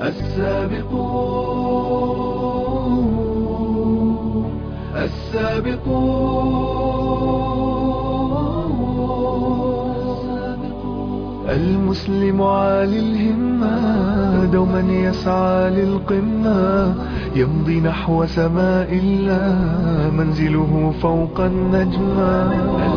السابقون السابقون المسلم عالي الهمة دوما يسعى للقمة يمضي نحو سماء الله منزله فوق النجمة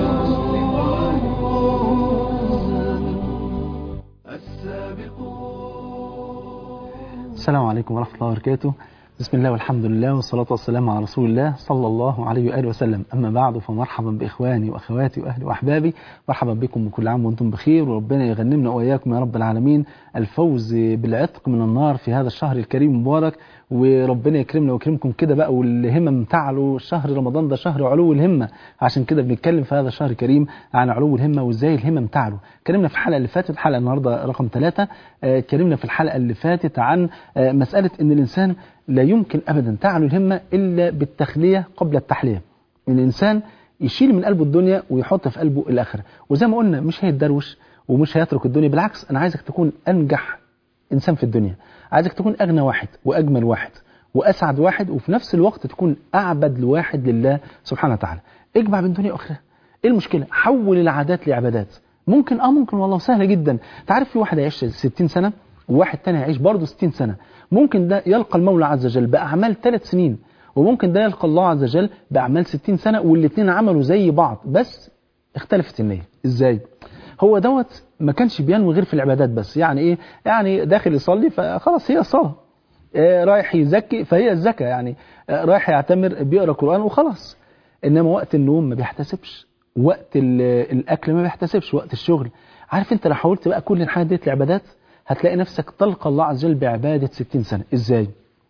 السلام عليكم ورحمة الله وبركاته بسم الله والحمد لله والصلاة والسلام على رسول الله صلى الله عليه وآله وسلم أما بعد فمرحبا بإخواني وأخواتي وأهلي وأحبابي مرحبا بكم وكل عام وأنتم بخير وربنا يغنمنا وإياكم يا رب العالمين الفوز بالعتق من النار في هذا الشهر الكريم المبارك وربنا يكرمنا ويكرمكم كده بقى والهمم تعلو شهر رمضان ده شهر علو الهمة عشان كده بنتكلم في هذا الشهر الكريم عن علو الهمة وازاي الهمم تعلو اتكلمنا في الحلقة اللي فاتت الحلقة النهاردة رقم ثلاثة اتكلمنا في الحلقة اللي فاتت عن مسألة ان الانسان لا يمكن ابدا تعلو الهمة الا بالتخلية قبل التحلية ان الانسان يشيل من قلبه الدنيا ويحط في قلبه الاخرة وزي ما قلنا مش هيتدروش ومش هيترك الدنيا بالعكس انا عايزك تكون انجح انسان في الدنيا عايزك تكون اغنى واحد واجمل واحد واسعد واحد وفي نفس الوقت تكون اعبد لواحد لله سبحانه وتعالى اجمع بين دنيا واخره ايه المشكله حول العادات لعبادات ممكن اه ممكن والله سهله جدا تعرف في واحد هيعيش 60 سنه وواحد تاني هيعيش برضه 60 سنه ممكن ده يلقى المولى عز وجل باعمال ثلاث سنين وممكن ده يلقى الله عز وجل باعمال 60 سنه والاثنين عملوا زي بعض بس اختلفت النيه ازاي هو دوت ما كانش بينوي غير في العبادات بس يعني ايه يعني داخل يصلي فخلاص هي الصلاه آه رايح يزكي فهي الزكاه يعني آه رايح يعتمر بيقرا قران وخلاص انما وقت النوم ما بيحتسبش وقت الاكل ما بيحتسبش وقت الشغل عارف انت لو حاولت بقى كل الحاجات ديت العبادات هتلاقي نفسك تلقى الله عز وجل بعباده 60 سنه ازاي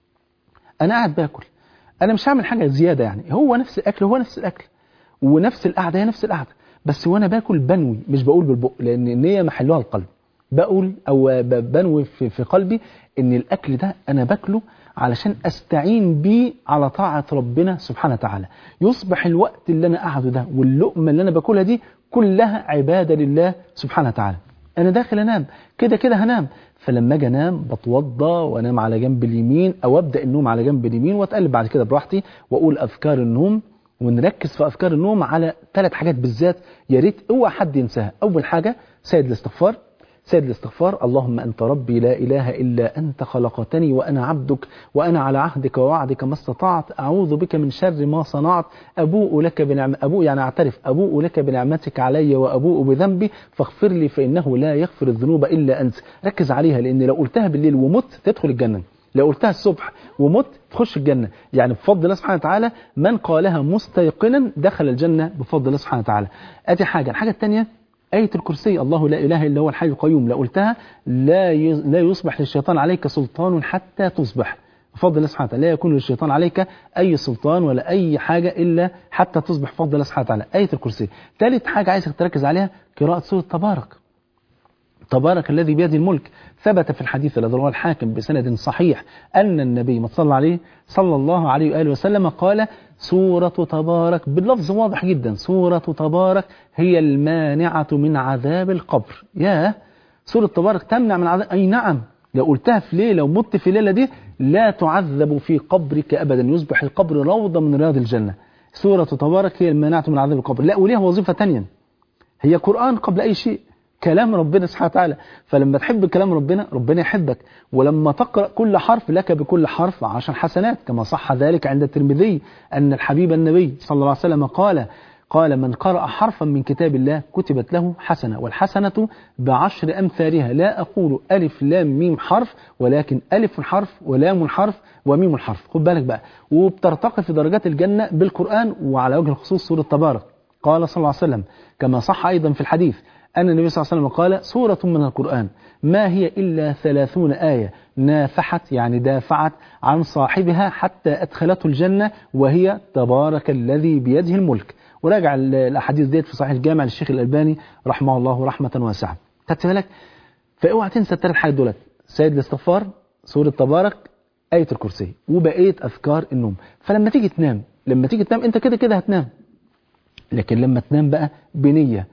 انا قاعد باكل انا مش هعمل حاجه زياده يعني هو نفس الاكل هو نفس الاكل ونفس القعده هي نفس القعده بس وانا باكل بنوي مش بقول بالبق لان النيه محلها القلب بقول او بنوي في, في قلبي ان الاكل ده انا باكله علشان استعين بيه على طاعه ربنا سبحانه وتعالى يصبح الوقت اللي انا قاعده ده واللقمه اللي انا باكلها دي كلها عباده لله سبحانه وتعالى انا داخل انام كده كده هنام فلما اجي انام بتوضى وانام على جنب اليمين او ابدا النوم على جنب اليمين واتقلب بعد كده براحتي واقول اذكار النوم ونركز في أفكار النوم على ثلاث حاجات بالذات يا ريت اوعى حد ينساها أول حاجة سيد الاستغفار سيد الاستغفار اللهم أنت ربي لا إله إلا أنت خلقتني وأنا عبدك وأنا على عهدك ووعدك ما استطعت أعوذ بك من شر ما صنعت أبوء لك بنعم أبوء يعني أعترف أبوء لك بنعمتك علي وأبوء بذنبي فاغفر لي فإنه لا يغفر الذنوب إلا أنت ركز عليها لأن لو قلتها بالليل ومت تدخل الجنة لو قلتها الصبح ومت تخش الجنة يعني بفضل الله سبحانه وتعالى من قالها مستيقنا دخل الجنة بفضل الله سبحانه وتعالى ادي حاجة الحاجة الثانية آية الكرسي الله لا إله إلا هو الحي القيوم لو قلتها لا لا يصبح للشيطان عليك سلطان حتى تصبح بفضل الله سبحانه وتعالى لا يكون للشيطان عليك أي سلطان ولا أي حاجة إلا حتى تصبح بفضل الله سبحانه وتعالى آية الكرسي ثالث حاجة عايزك تركز عليها قراءة سورة تبارك تبارك الذي بيده الملك ثبت في الحديث الذي رواه الحاكم بسند صحيح أن النبي ما صلى عليه صلى الله عليه وآله وسلم قال سورة تبارك باللفظ واضح جدا سورة تبارك هي المانعة من عذاب القبر يا سورة تبارك تمنع من عذاب أي نعم لو قلتها في ليلة ومت في الليلة دي لا تعذب في قبرك أبدا يصبح القبر روضة من رياض الجنة سورة تبارك هي المانعة من عذاب القبر لا وليها وظيفة تانية هي قرآن قبل أي شيء كلام ربنا سبحانه وتعالى فلما تحب كلام ربنا ربنا يحبك ولما تقرأ كل حرف لك بكل حرف عشر حسنات كما صح ذلك عند الترمذي أن الحبيب النبي صلى الله عليه وسلم قال قال من قرأ حرفا من كتاب الله كتبت له حسنة والحسنة بعشر أمثالها لا أقول ألف لام ميم حرف ولكن ألف حرف ولام حرف وميم حرف خد بالك بقى وبترتقي في درجات الجنة بالقرآن وعلى وجه الخصوص سورة تبارك قال صلى الله عليه وسلم كما صح أيضا في الحديث أن النبي صلى الله عليه وسلم قال سورة من القرآن ما هي إلا ثلاثون آية نافحت يعني دافعت عن صاحبها حتى أدخلته الجنة وهي تبارك الذي بيده الملك وراجع الأحاديث ديت في صحيح الجامع للشيخ الألباني رحمه الله رحمة واسعة خدت بالك فاوعى تنسى الثلاث حاجات دولت سيد الاستغفار سورة تبارك آية الكرسي وبقية أذكار النوم فلما تيجي تنام لما تيجي تنام أنت كده كده هتنام لكن لما تنام بقى بنية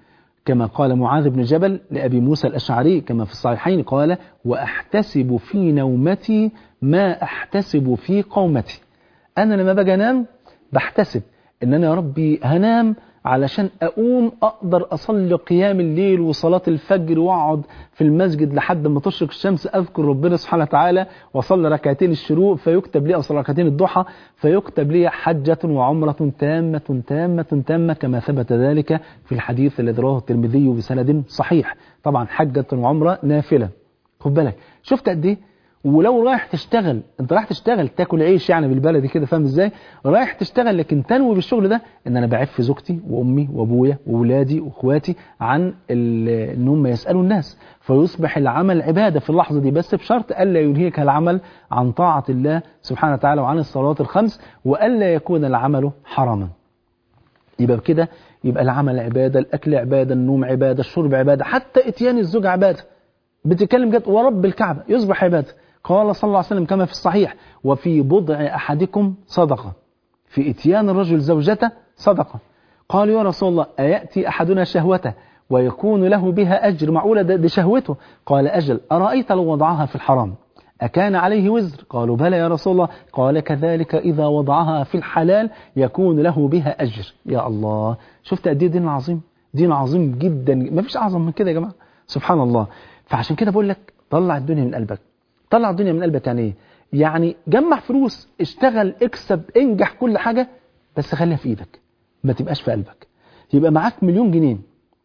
كما قال معاذ بن جبل لأبي موسى الأشعري كما في الصحيحين قال وأحتسب في نومتي ما أحتسب في قومتي أنا لما باجي أنام بحتسب إن أنا يا ربي هنام علشان أقوم أقدر أصلي قيام الليل وصلاة الفجر وأقعد في المسجد لحد ما تشرق الشمس أذكر ربنا سبحانه وتعالى وأصلي ركعتين الشروق فيكتب لي أصلي ركعتين الضحى فيكتب لي حجة وعمرة تامة تامة تامة كما ثبت ذلك في الحديث الذي رواه الترمذي بسند صحيح طبعا حجة وعمرة نافلة خد بالك شفت قد إيه ولو رايح تشتغل انت رايح تشتغل تاكل عيش يعني بالبلدي كده فاهم ازاي رايح تشتغل لكن تنوي بالشغل ده ان انا بعف زوجتي وامي وابويا واولادي واخواتي عن ان هم يسالوا الناس فيصبح العمل عباده في اللحظه دي بس بشرط الا ينهيك العمل عن طاعه الله سبحانه وتعالى وعن الصلوات الخمس والا يكون العمل حراما يبقى بكده يبقى العمل عباده الاكل عباده النوم عباده الشرب عباده حتى اتيان الزوج عباده بتتكلم جد ورب الكعبه يصبح عباده قال صلى الله عليه وسلم كما في الصحيح وفي بضع أحدكم صدقة في إتيان الرجل زوجته صدقة قال يا رسول الله أيأتي أحدنا شهوته ويكون له بها أجر معقولة دي شهوته قال أجل أرأيت لو وضعها في الحرام أكان عليه وزر قالوا بلى يا رسول الله قال كذلك إذا وضعها في الحلال يكون له بها أجر يا الله شفت قد ايه دين عظيم دين عظيم جدا ما فيش أعظم من كده يا جماعة سبحان الله فعشان كده بقول لك طلع الدنيا من قلبك طلع الدنيا من قلبك يعني ايه يعني جمع فلوس اشتغل اكسب انجح كل حاجة بس خليها في ايدك ما تبقاش في قلبك يبقى معاك مليون جنيه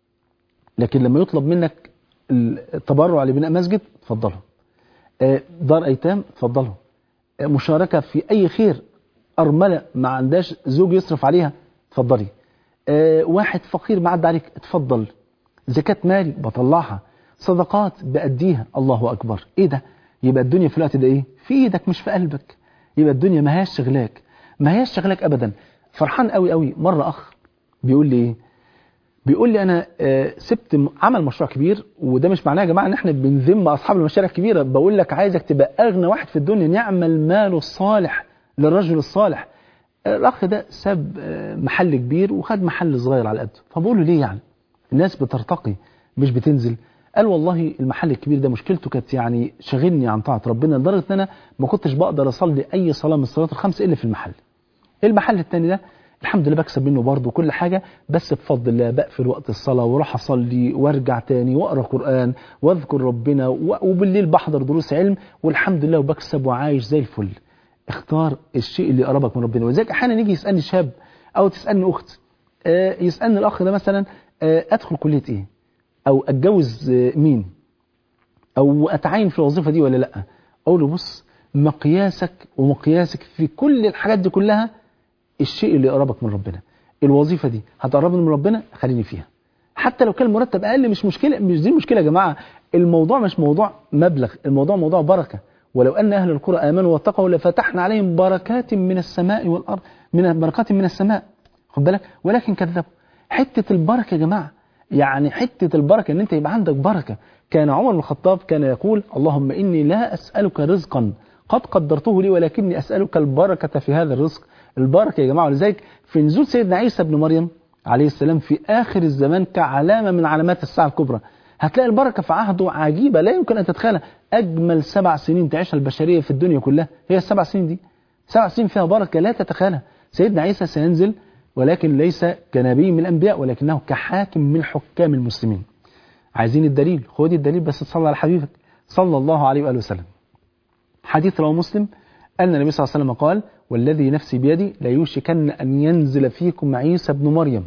لكن لما يطلب منك التبرع لبناء مسجد اتفضله دار ايتام اتفضله مشاركة في اي خير ارملة ما عندهاش زوج يصرف عليها اتفضلي واحد فقير معدي عليك اتفضل زكاة مالي بطلعها صدقات بأديها الله أكبر إيه ده يبقى الدنيا في الوقت ده إيه في إيدك مش في قلبك يبقى الدنيا ما هياش شغلاك ما هياش شغلاك أبدا فرحان قوي قوي مرة أخ بيقول لي إيه بيقول لي أنا آه سبت عمل مشروع كبير وده مش معناه يا جماعة إن إحنا بنذم أصحاب المشاريع الكبيرة بقول لك عايزك تبقى أغنى واحد في الدنيا نعمل ماله الصالح للرجل الصالح الأخ ده ساب آه محل كبير وخد محل صغير على قده فبقول له ليه يعني الناس بترتقي مش بتنزل قال والله المحل الكبير ده مشكلته كانت يعني شغلني عن طاعة ربنا لدرجة ان انا ما كنتش بقدر اصلي اي صلاة من الصلوات الخمس الا في المحل المحل التاني ده الحمد لله بكسب منه برضه وكل حاجة بس بفضل الله بقفل وقت الصلاة واروح اصلي وارجع تاني واقرا قرآن واذكر ربنا وبالليل بحضر دروس علم والحمد لله وبكسب وعايش زي الفل اختار الشيء اللي يقربك من ربنا ولذلك احيانا يجي يسالني شاب او تسالني اخت آه يسالني الاخ ده مثلا آه ادخل كليه ايه او اتجوز مين او اتعين في الوظيفه دي ولا لا اقول له بص مقياسك ومقياسك في كل الحاجات دي كلها الشيء اللي يقربك من ربنا الوظيفه دي هتقربني من ربنا خليني فيها حتى لو كان المرتب اقل مش مشكله مش دي المشكله يا جماعه الموضوع مش موضوع مبلغ الموضوع موضوع بركه ولو ان اهل القرى امنوا واتقوا لفتحنا عليهم بركات من السماء والارض من بركات من السماء خد بالك ولكن كذبوا حته البركه يا جماعه يعني حتة البركة ان انت يبقى عندك بركة كان عمر بن الخطاب كان يقول اللهم اني لا اسألك رزقا قد قدرته لي ولكني اسألك البركة في هذا الرزق البركة يا جماعة ولذلك في نزول سيدنا عيسى بن مريم عليه السلام في آخر الزمان كعلامة من علامات الساعة الكبرى هتلاقي البركة في عهده عجيبة لا يمكن أن تتخيلها أجمل سبع سنين تعيشها البشرية في الدنيا كلها هي السبع سنين دي سبع سنين فيها بركة لا تتخيلها سيدنا عيسى سينزل ولكن ليس كنبي من الأنبياء ولكنه كحاكم من حكام المسلمين عايزين الدليل خد الدليل بس تصلى على حبيبك صلى الله عليه وآله وسلم حديث رواه مسلم أن النبي صلى الله عليه وسلم قال والذي نفسي بيدي ليوشكن أن ينزل فيكم عيسى بن مريم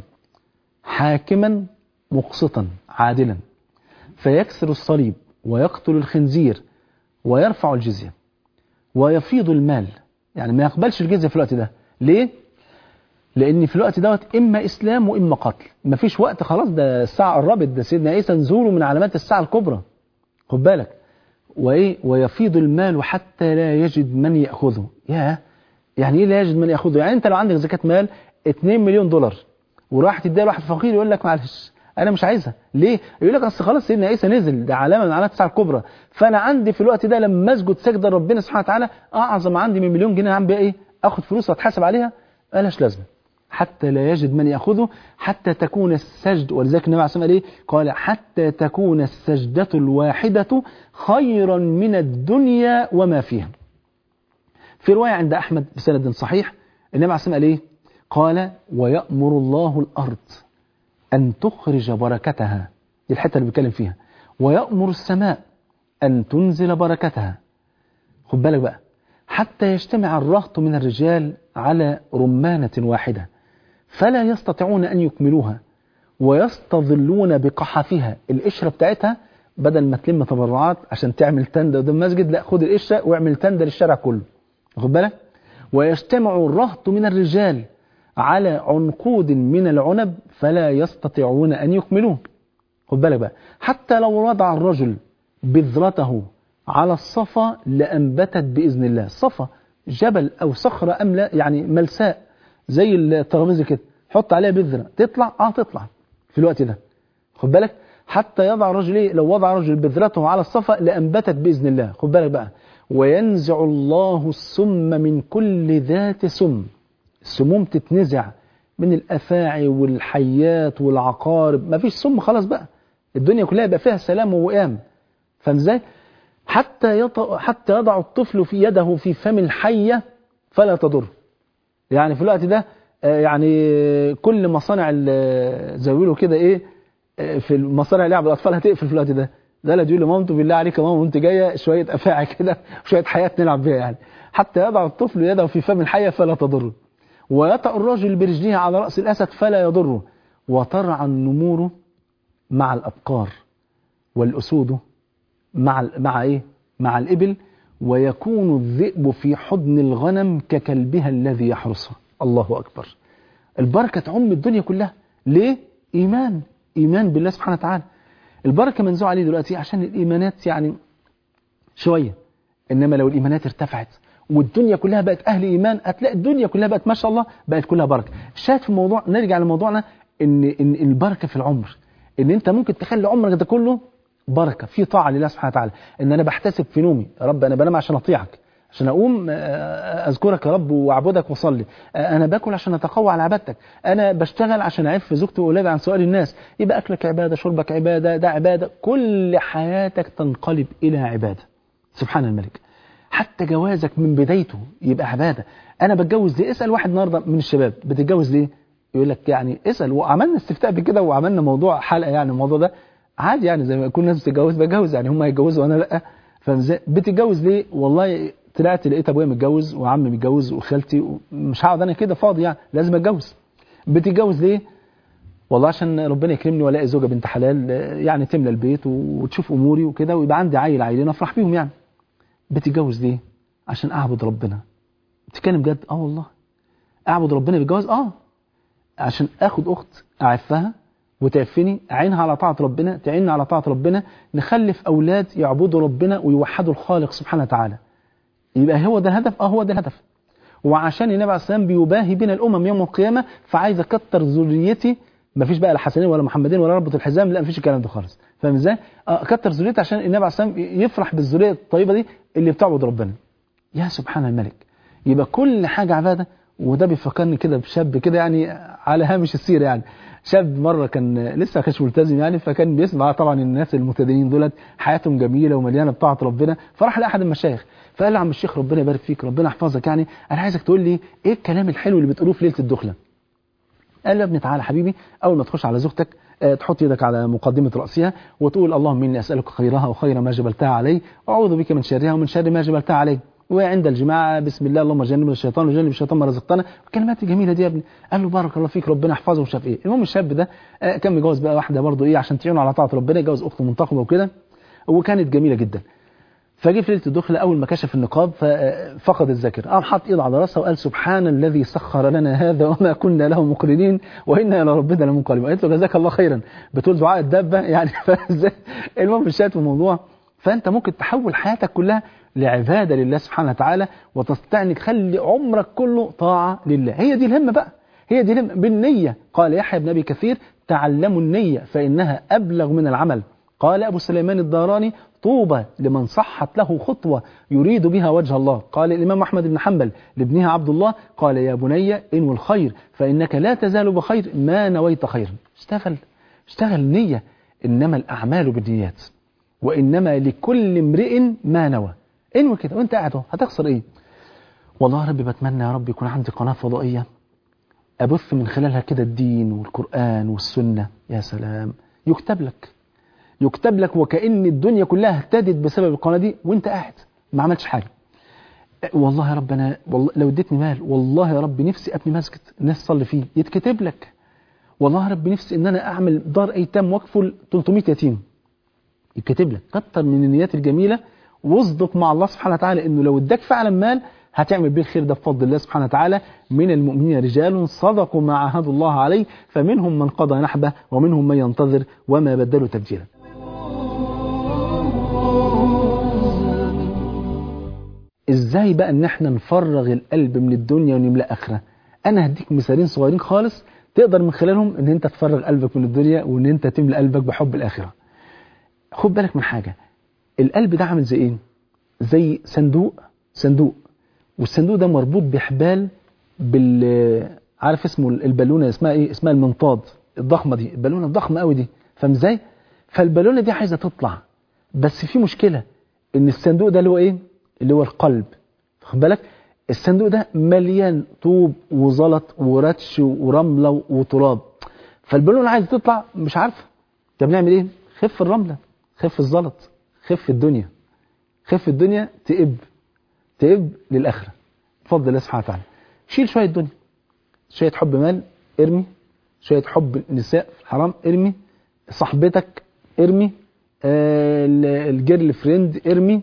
حاكما مقسطا عادلا فيكسر الصليب ويقتل الخنزير ويرفع الجزية ويفيض المال يعني ما يقبلش الجزية في الوقت ده ليه؟ لان في الوقت دوت اما اسلام واما قتل مفيش وقت خلاص ده الساعه قربت ده سيدنا عيسى نزوله من علامات الساعه الكبرى خد بالك وايه ويفيض المال حتى لا يجد من ياخذه يا يعني ايه لا يجد من ياخذه يعني انت لو عندك زكاه مال 2 مليون دولار وراح تديها لواحد فقير يقول لك معلش انا مش عايزها ليه يقول لك اصل خلاص سيدنا عيسى نزل ده علامه من علامات الساعه الكبرى فانا عندي في الوقت ده لما اسجد سجده ربنا سبحانه وتعالى اعظم عندي من مليون جنيه اعمل بيها ايه اخد فلوس واتحاسب عليها مالهاش لازمه حتى لا يجد من يأخذه حتى تكون السجد ولذلك النبي عليه الصلاة والسلام قال حتى تكون السجدة الواحدة خيرا من الدنيا وما فيها في رواية عند أحمد بسند صحيح النبي عليه الصلاة والسلام قال ويأمر الله الأرض أن تخرج بركتها دي الحتة اللي بيتكلم فيها ويأمر السماء أن تنزل بركتها خد بالك بقى حتى يجتمع الرهط من الرجال على رمانة واحدة فلا يستطيعون أن يكملوها ويستظلون بقحفها القشرة بتاعتها بدل ما تلم تبرعات عشان تعمل تندة قدام المسجد لا خد القشرة واعمل تندة للشارع كله خد بالك ويجتمع الرهط من الرجال على عنقود من العنب فلا يستطيعون أن يكملوه خد بالك بقى حتى لو وضع الرجل بذرته على الصفا لأنبتت بإذن الله الصفا جبل أو صخرة أملا يعني ملساء زي الترابيزة كده حط عليها بذرة تطلع اه تطلع في الوقت ده خد بالك حتى يضع الرجل ايه لو وضع الرجل بذرته على الصفا لأنبتت بإذن الله خد بالك بقى وينزع الله السم من كل ذات سم السموم تتنزع من الأفاعي والحيات والعقارب ما فيش سم خلاص بقى الدنيا كلها يبقى فيها سلام ووئام فاهم ازاي حتى يط... حتى يضع الطفل في يده في فم الحية فلا تضر يعني في الوقت ده يعني كل مصانع زي ما بيقولوا كده ايه في المصانع لعب الاطفال هتقفل في الوقت ده ده لا تقول لمامته بالله عليك يا ماما وانت جايه شويه افاعي كده وشويه حياه نلعب بيها يعني حتى يضع الطفل يده في فم الحيه فلا تضره ويطأ الرجل برجليه على رأس الأسد فلا يضره وترعى النمور مع الأبقار والأسود مع مع إيه؟ مع الإبل ويكون الذئب في حضن الغنم ككلبها الذي يحرسها الله أكبر البركة تعم الدنيا كلها ليه؟ إيمان إيمان بالله سبحانه وتعالى البركة منزوع عليه دلوقتي عشان الإيمانات يعني شوية إنما لو الإيمانات ارتفعت والدنيا كلها بقت أهل إيمان هتلاقي الدنيا كلها بقت ما شاء الله بقت كلها بركة الشاهد في الموضوع نرجع لموضوعنا إن, إن البركة في العمر إن أنت ممكن تخلي عمرك ده كله بركة في طاعة لله سبحانه وتعالى إن أنا بحتسب في نومي يا رب أنا بنام عشان أطيعك عشان أقوم أذكرك يا رب وأعبدك وأصلي أنا باكل عشان أتقوى على عبادتك أنا بشتغل عشان أعف زوجتي وأولادي عن سؤال الناس يبقى أكلك عبادة شربك عبادة ده عبادة كل حياتك تنقلب إلى عبادة سبحان الملك حتى جوازك من بدايته يبقى عبادة أنا بتجوز ليه اسأل واحد النهارده من الشباب بتتجوز ليه يقول لك يعني اسأل وعملنا استفتاء بكده وعملنا موضوع حلقة يعني الموضوع ده عادي يعني زي ما يكون الناس بتتجوز بتجوز يعني هم هيتجوزوا وانا لا فاهم ازاي بتتجوز ليه والله طلعت لقيت ابويا متجوز وعمي متجوز وخالتي مش هقعد انا كده فاضي يعني لازم اتجوز بتتجوز ليه والله عشان ربنا يكرمني والاقي زوجه بنت حلال يعني تملى البيت وتشوف اموري وكده ويبقى عندي عيل عيلين افرح بيهم يعني بتتجوز ليه عشان اعبد ربنا بتتكلم بجد اه والله اعبد ربنا بالجواز اه عشان اخد اخت اعفها وتعفني اعينها على طاعه ربنا تعيننا على طاعه ربنا نخلف اولاد يعبدوا ربنا ويوحدوا الخالق سبحانه وتعالى يبقى هو ده الهدف اه هو ده الهدف وعشان النبي عليه السلام بيباهي بين الامم يوم القيامه فعايز اكتر ذريتي مفيش بقى لا حسنين ولا محمدين ولا ربط الحزام لا مفيش الكلام ده خالص فاهم ازاي؟ اكتر ذريتي عشان النبي عليه السلام يفرح بالذريه الطيبه دي اللي بتعبد ربنا يا سبحان الملك يبقى كل حاجه عباده وده بيفكرني كده بشاب كده يعني على هامش السيره يعني شاب مره كان لسه ما كانش ملتزم يعني فكان بيسمع طبعا الناس المتدينين دولت حياتهم جميله ومليانه بطاعه ربنا فراح لاحد المشايخ فقال له عم الشيخ ربنا يبارك فيك ربنا يحفظك يعني انا عايزك تقول لي ايه الكلام الحلو اللي بتقولوه في ليله الدخله قال له يا ابني تعالى حبيبي اول ما تخش على زوجتك تحط يدك على مقدمة رأسها وتقول اللهم إني أسألك خيرها وخير ما جبلتها علي وأعوذ بك من شرها ومن شر ما جبلتها علي وعند الجماعة بسم الله اللهم جنبنا الشيطان وجنب الشيطان ما رزقتنا الكلمات الجميلة دي يا ابني قال له بارك الله فيك ربنا يحفظه ومش عارف ايه المهم الشاب ده كان متجوز بقى واحدة برضه ايه عشان تعينه على طاعة ربنا جوز أخته منتقبة وكده وكانت جميلة جدا فجه في ليله الدخله اول ما كشف النقاب فقد الذاكره قام حط ايده على راسها وقال سبحان الذي سخر لنا هذا وما كنا له مقرنين وانا الى ربنا لمنقلبون قالت له جزاك الله خيرا بتقول دعاء الدابه يعني المهم الشاهد في الموضوع فانت ممكن تحول حياتك كلها لعباده لله سبحانه وتعالى وتستطيع انك تخلي عمرك كله طاعه لله هي دي الهمه بقى هي دي الهمه بالنيه قال يحيى بن ابي كثير تعلموا النيه فانها ابلغ من العمل قال أبو سليمان الداراني طوبى لمن صحت له خطوة يريد بها وجه الله قال الإمام أحمد بن حنبل لابنها عبد الله قال يا بني إنو الخير فإنك لا تزال بخير ما نويت خيرا اشتغل اشتغل نية إنما الأعمال بالنيات وإنما لكل امرئ ما نوى انوي كده وانت قاعد اهو هتخسر ايه والله يا رب بتمنى يا رب يكون عندي قناة فضائية أبث من خلالها كده الدين والقرآن والسنة يا سلام يكتب لك يكتب لك وكأن الدنيا كلها اهتدت بسبب القناة دي وانت قاعد ما عملتش حاجة والله يا رب أنا والله لو اديتني مال والله يا رب نفسي أبني مسجد الناس تصلي فيه يتكتب لك والله يا رب نفسي ان انا اعمل دار ايتام واكفل 300 يتيم يتكتب لك كتر من النيات الجميله واصدق مع الله سبحانه وتعالى انه لو اداك فعلا مال هتعمل بيه الخير ده بفضل الله سبحانه وتعالى من المؤمنين رجال صدقوا ما عاهدوا الله عليه فمنهم من قضى نحبه ومنهم من ينتظر وما بدلوا تبديلا ازاي بقى ان احنا نفرغ القلب من الدنيا ونملأ اخره انا هديك مثالين صغيرين خالص تقدر من خلالهم ان انت تفرغ قلبك من الدنيا وان انت تملأ قلبك بحب الاخره خد بالك من حاجه القلب ده عامل زي ايه زي صندوق صندوق والصندوق ده مربوط بحبال بال عارف اسمه البالونه اسمها ايه اسمها المنطاد الضخمه دي البالونه الضخمه قوي دي فاهم ازاي فالبالونه دي عايزه تطلع بس في مشكله ان الصندوق ده اللي هو ايه اللي هو القلب واخد بالك الصندوق ده مليان طوب وزلط ورتش ورمله وتراب فالبالونه عايزه تطلع مش عارفه طب نعمل ايه خف الرمله خف الزلط خف الدنيا خف الدنيا تقب تقب للآخرة بفضل الله سبحانه وتعالى شيل شوية دنيا شوية حب مال ارمي شوية حب نساء في الحرام ارمي صاحبتك ارمي آه الجيرل فريند ارمي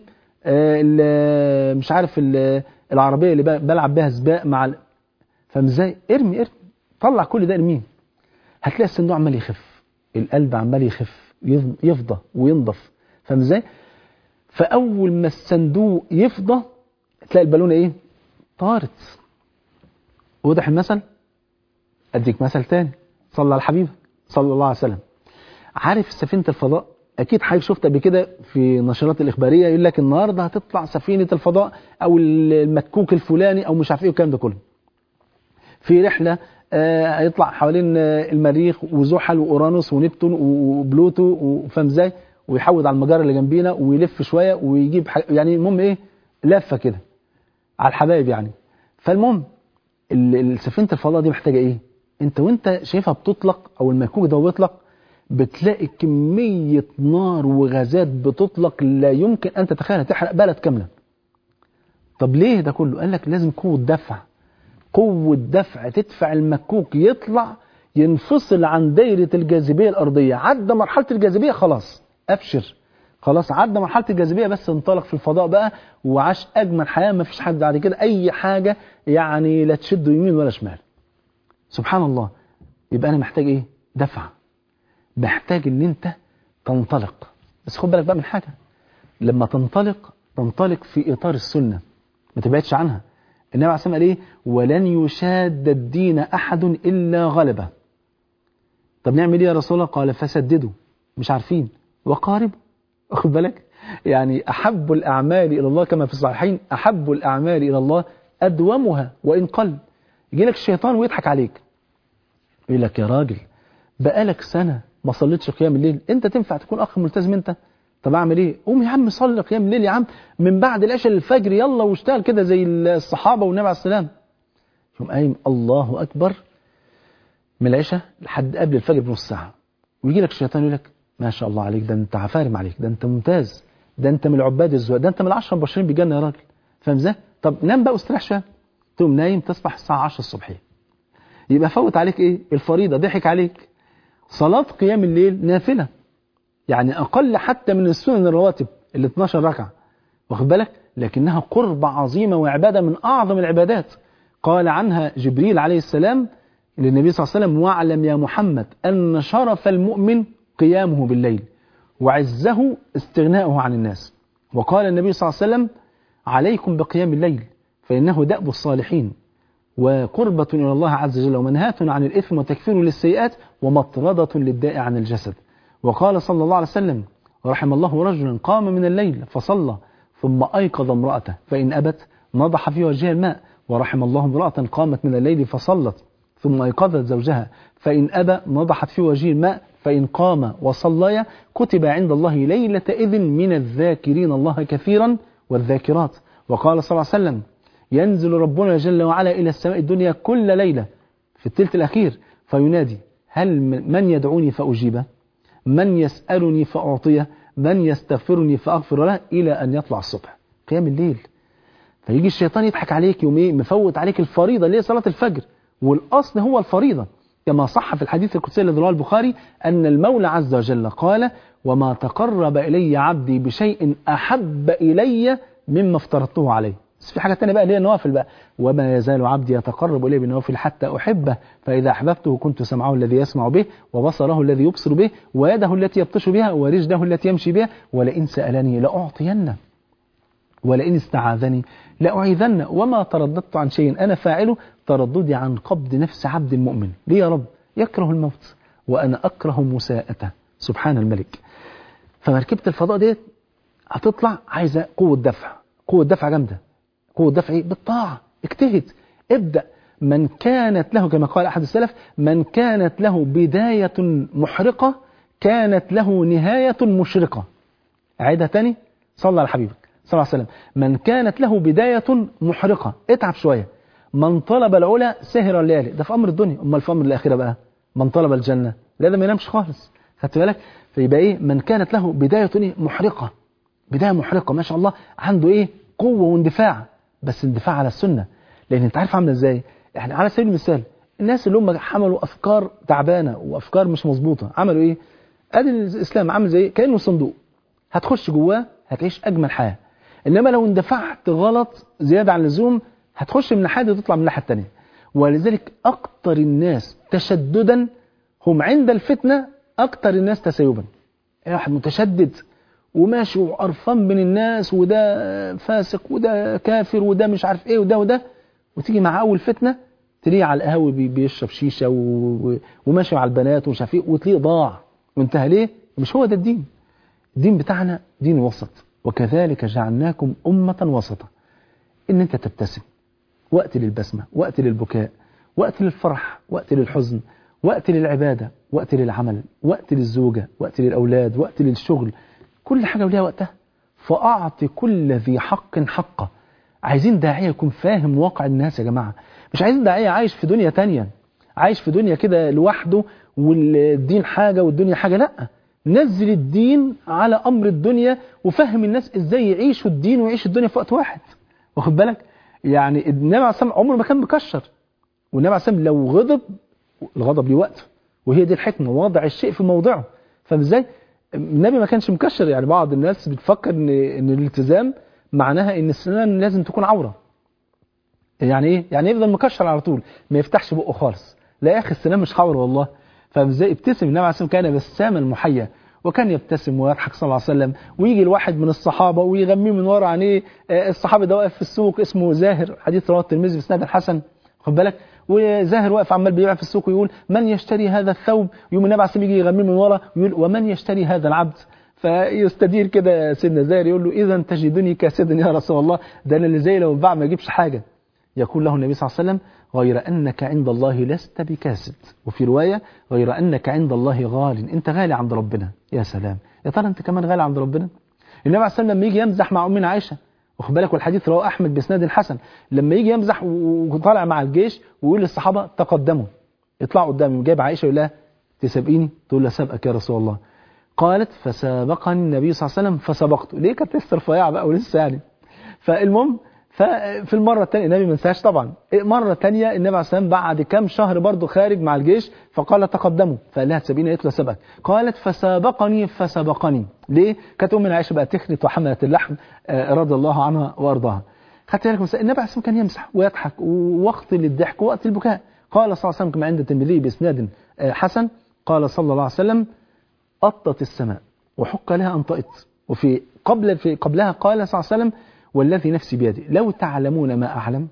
آه مش عارف العربية اللي بلعب بيها سباق مع ال... فاهم ازاي ارمي ارمي طلع كل ده ارميه هتلاقي الصندوق عمال يخف القلب عمال يخف يفضى وينضف فاهم ازاي فاول ما الصندوق يفضى تلاقي البالونه ايه طارت واضح المثل اديك مثل تاني صلى على حبيبك صلى الله عليه وسلم عارف سفينه الفضاء اكيد حضرتك شفت قبل كده في النشرات الاخباريه يقول لك النهارده هتطلع سفينه الفضاء او المكوك الفلاني او مش عارف ايه والكلام ده كله في رحله هيطلع آه حوالين المريخ وزحل واورانوس ونبتون وبلوتو وفاهم ازاي ويحود على المجره اللي جنبينا ويلف شويه ويجيب يعني المهم ايه لفه كده على الحبايب يعني فالمهم سفينه الفضاء دي محتاجه ايه انت وانت شايفها بتطلق او المكوك ده بيطلق بتلاقي كميه نار وغازات بتطلق لا يمكن ان تتخيلها تحرق بلد كامله طب ليه ده كله قال لك لازم قوه دفع قوه دفع تدفع المكوك يطلع ينفصل عن دايره الجاذبيه الارضيه عدى مرحله الجاذبيه خلاص ابشر خلاص عدى مرحله الجاذبيه بس انطلق في الفضاء بقى وعاش اجمل حياه ما فيش حد بعد كده اي حاجه يعني لا تشده يمين ولا شمال سبحان الله يبقى انا محتاج ايه دفع محتاج ان انت تنطلق بس خد بالك بقى من حاجه لما تنطلق تنطلق في اطار السنه ما تبعدش عنها النبي عليه الصلاه والسلام قال ايه ولن يشاد الدين احد الا غلبه طب نعمل ايه يا رسول الله قال فسددوا مش عارفين وقاربوا واخد بالك يعني أحب الأعمال إلى الله كما في الصحيحين أحب الأعمال إلى الله أدومها وإن قل يجي لك الشيطان ويضحك عليك يقول لك يا راجل بقالك سنة ما صليتش قيام الليل أنت تنفع تكون أخ ملتزم أنت طب أعمل إيه قوم يا عم صلي قيام الليل يا عم من بعد العشاء للفجر يلا واشتغل كده زي الصحابة والنبي عليه السلام يقوم قايم الله أكبر من العشاء لحد قبل الفجر بنص ساعة ويجي لك الشيطان يقول لك ما شاء الله عليك ده انت عفارم عليك ده انت ممتاز ده انت من العباد الزهاد ده انت من العشرة المبشرين بالجنه يا راجل فاهم ازاي؟ طب نام بقى واستريح شويه تقوم نايم تصبح الساعه 10 الصبح يبقى فوت عليك ايه؟ الفريضه ضحك عليك صلاه قيام الليل نافله يعني اقل حتى من السنن الرواتب ال 12 ركعه واخد بالك؟ لكنها قربة عظيمه وعباده من اعظم العبادات قال عنها جبريل عليه السلام للنبي صلى الله عليه وسلم واعلم يا محمد ان شرف المؤمن قيامه بالليل وعزه استغناؤه عن الناس وقال النبي صلى الله عليه وسلم عليكم بقيام الليل فإنه دأب الصالحين وقربة إلى الله عز وجل ومنهاة عن الإثم وتكفير للسيئات ومطردة للداء عن الجسد وقال صلى الله عليه وسلم ورحم الله رجلا قام من الليل فصلى ثم أيقظ امرأته فإن أبت نضح في وجهها الماء ورحم الله امرأة قامت من الليل فصلت ثم أيقظت زوجها فإن أبى نضحت في وجهه الماء فإن قام وصليا كتب عند الله ليلة إذن من الذاكرين الله كثيرا والذاكرات وقال صلى الله عليه وسلم ينزل ربنا جل وعلا إلى السماء الدنيا كل ليلة في الثلث الأخير فينادي هل من يدعوني فأجيبه من يسألني فأعطيه من يستغفرني فأغفر له إلى أن يطلع الصبح قيام الليل فيجي الشيطان يضحك عليك يوم ايه مفوت عليك الفريضة اللي هي صلاة الفجر والأصل هو الفريضة كما صح في الحديث القدسي الذي رواه البخاري أن المولى عز وجل قال وما تقرب إلي عبدي بشيء أحب إلي مما افترضته عليه بس في حاجة تانية بقى اللي هي النوافل بقى وما يزال عبدي يتقرب إلي بالنوافل حتى أحبه فإذا أحببته كنت سمعه الذي يسمع به وبصره الذي يبصر به ويده التي يبطش بها ورجله التي يمشي بها ولئن سألني لأعطينه ولئن استعاذني لأعيذن وما ترددت عن شيء أنا فاعله ترددي عن قبض نفس عبد المؤمن ليه يا رب يكره الموت وأنا أكره مساءته سبحان الملك فمركبة الفضاء ديت هتطلع عايزة قوة دفع قوة دفع جامدة قوة دفع ايه بالطاعة اجتهد ابدأ من كانت له كما قال أحد السلف من كانت له بداية محرقة كانت له نهاية مشرقة أعيدها تاني صلى على حبيبك صلى الله عليه وسلم من كانت له بداية محرقة اتعب شوية من طلب العلا سهر الليالي ده في أمر الدنيا أمال في أمر الآخرة بقى من طلب الجنة لا ده ما ينامش خالص خدت بالك فيبقى إيه من كانت له بداية إيه محرقة بداية محرقة ما شاء الله عنده إيه قوة واندفاع بس اندفاع على السنة لأن أنت عارف عاملة إزاي يعني على سبيل المثال الناس اللي هم حملوا أفكار تعبانة وأفكار مش مظبوطة عملوا إيه أدي الإسلام عامل زي كأنه صندوق هتخش جواه هتعيش أجمل حياة إنما لو اندفعت غلط زيادة عن اللزوم هتخش من الناحية دي وتطلع من الناحية التانية ولذلك أكتر الناس تشددا هم عند الفتنة أكتر الناس تسيبا يعني واحد متشدد وماشي وقرفان من الناس وده فاسق وده كافر وده مش عارف ايه وده وده وتيجي مع اول فتنه تلاقيه على القهوه بيشرب شيشه و... وماشي مع البنات ومش عارف ايه وتلاقيه ضاع وانتهى ليه؟ مش هو ده الدين الدين بتاعنا دين وسط وكذلك جعلناكم أمة وسطا إن أنت تبتسم وقت للبسمة وقت للبكاء وقت للفرح وقت للحزن وقت للعبادة وقت للعمل وقت للزوجة وقت للأولاد وقت للشغل كل حاجة وليها وقتها فأعطي كل ذي حق حقه عايزين داعية يكون فاهم واقع الناس يا جماعة مش عايزين داعية عايش في دنيا تانية عايش في دنيا كده لوحده والدين حاجة والدنيا حاجة لأ نزل الدين على أمر الدنيا وفهم الناس إزاي يعيشوا الدين ويعيشوا الدنيا في وقت واحد واخد بالك يعني النبي عليه الصلاة عمره ما كان مكشر والنبي عليه الصلاة لو غضب الغضب ليه وقته وهي دي الحكمة وضع الشيء في موضعه فاهم ازاي النبي ما كانش مكشر يعني بعض الناس بتفكر ان ان الالتزام معناها ان السنان لازم تكون عوره يعني ايه يعني يفضل مكشر على طول ما يفتحش بقه خالص لا يا اخي السنان مش عوره والله فاهم ازاي ابتسم النبي عليه الصلاه كان بساما محيا وكان يبتسم ويضحك صلى الله عليه وسلم ويجي الواحد من الصحابه ويغميه من ورا عن ايه الصحابي ده واقف في السوق اسمه زاهر حديث رواه الترمذي باسناد الحسن خد بالك وزاهر واقف عمال بيبيع في السوق ويقول من يشتري هذا الثوب يوم النبي عليه الصلاه يجي يغميه من ورا ويقول ومن يشتري هذا العبد فيستدير كده سيدنا زاهر يقول له اذا تجدني كاسدا يا رسول الله ده انا اللي زي لو باع ما اجيبش حاجه يقول له النبي صلى الله عليه وسلم غير أنك عند الله لست بكاسد وفي رواية غير أنك عند الله غال أنت غالي عند ربنا يا سلام يا ترى أنت كمان غالي عند ربنا النبي عليه الصلاة لما يجي يمزح مع أمنا عائشة واخد بالك والحديث رواه أحمد بإسناد حسن لما يجي يمزح وطالع مع الجيش ويقول للصحابة تقدموا اطلعوا قدامي جايب عائشة يقول لها تسابقيني تقول لها سابقك يا رسول الله قالت فسابقني النبي صلى الله عليه وسلم فسبقته ليه كانت لسه رفيعة بقى ولسه يعني فالمهم ففي المرة الثانية النبي ما انساهاش طبعا مرة ثانية النبي عليه السلام بعد كام شهر برضه خارج مع الجيش فقال تقدموا فقال لها تسابيني قالت له سبق قالت فسابقني فسبقني ليه كانت ام عائشة بقى تخنت وحملت اللحم رضي الله عنها وارضاها خدت بالك النبي عليه السلام كان يمسح ويضحك ووقت للضحك ووقت البكاء قال صلى الله عليه وسلم كما عند الترمذي باسناد حسن قال صلى الله عليه وسلم أطت السماء وحق لها أن طئت وفي قبل في قبلها قال صلى الله عليه وسلم والذي نفسي بيده لو تعلمون ما أعلم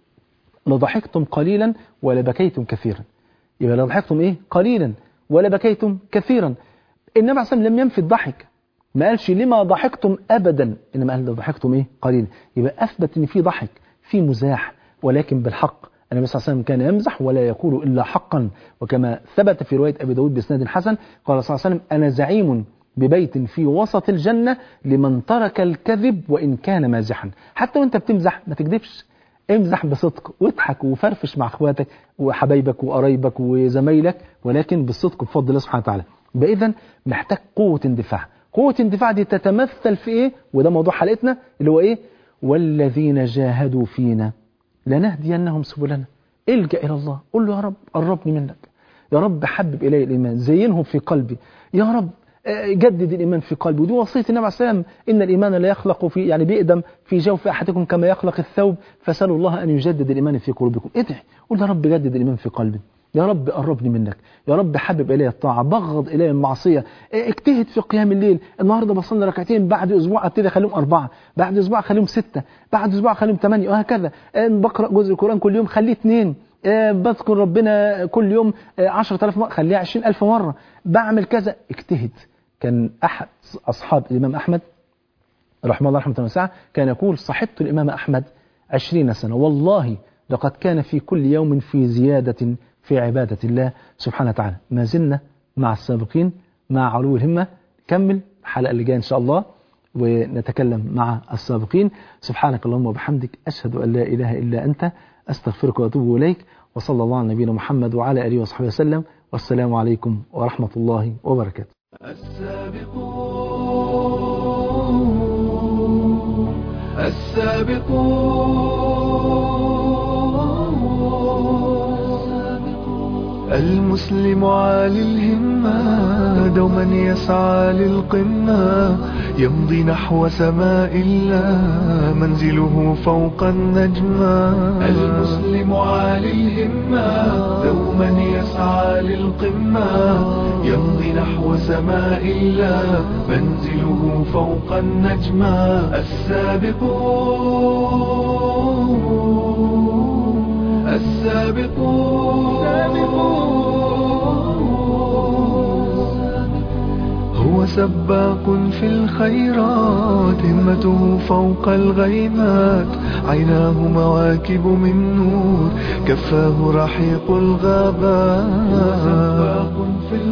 لضحكتم قليلا ولبكيتم كثيرا يبقى لضحكتم إيه قليلا ولبكيتم كثيرا النبي عليه الصلاة لم ينفي الضحك ما قالش لما ضحكتم ابدا انما قال ضحكتم ايه قليلا يبقى اثبت ان في ضحك في مزاح ولكن بالحق النبي صلى الله عليه وسلم كان يمزح ولا يقول الا حقا وكما ثبت في روايه ابي داود باسناد حسن قال صلى الله عليه وسلم انا زعيم ببيت في وسط الجنه لمن ترك الكذب وان كان مازحا حتى وانت بتمزح ما تكذبش امزح بصدق واضحك وفرفش مع اخواتك وحبايبك وقرايبك وزمايلك ولكن بالصدق بفضل الله سبحانه وتعالى يبقى اذا محتاج قوه اندفاع قوه اندفاع دي تتمثل في ايه وده موضوع حلقتنا اللي هو ايه والذين جاهدوا فينا لنهدينهم سبلنا الجا الى الله قول له يا رب قربني منك يا رب حبب الي الايمان زينه في قلبي يا رب جدد الايمان في قلبي ودي وصيه النبي عليه السلام ان الايمان لا يخلق في يعني بيقدم في جوف احدكم كما يخلق الثوب فسالوا الله ان يجدد الايمان في قلوبكم ادعي قول يا رب جدد الايمان في قلبي يا رب قربني منك يا رب حبب الي الطاعه بغض الي المعصيه اجتهد في قيام الليل النهارده بصلي ركعتين بعد اسبوع ابتدي اخليهم اربعه بعد اسبوع اخليهم سته بعد اسبوع اخليهم ثمانيه وهكذا بقرا جزء القران كل يوم خليه اثنين بذكر ربنا كل يوم 10000 مرة خليها 20000 مرة بعمل كذا اجتهد كان أحد أصحاب الإمام أحمد رحمه الله رحمة واسعة كان يقول صحبت الإمام أحمد عشرين سنة والله لقد كان في كل يوم في زيادة في عبادة الله سبحانه وتعالى ما زلنا مع السابقين مع علو الهمة كمل الحلقة اللي جاية إن شاء الله ونتكلم مع السابقين سبحانك اللهم وبحمدك أشهد أن لا إله إلا أنت أستغفرك وأتوب إليك وصلى الله على نبينا محمد وعلى آله وصحبه وسلم والسلام عليكم ورحمة الله وبركاته السابقون السابقون المسلم عالي الهمة دوما يسعى للقمة يمضي نحو سماء الله منزله فوق النجمة المسلم عالي الهمة دوما يسعى للقمة يمضي نحو سماء الله منزله فوق النجمة السابقون السابقون هو سباق في الخيرات همته فوق الغيمات عيناه مواكب من نور كفاه رحيق الغابات هو سباق في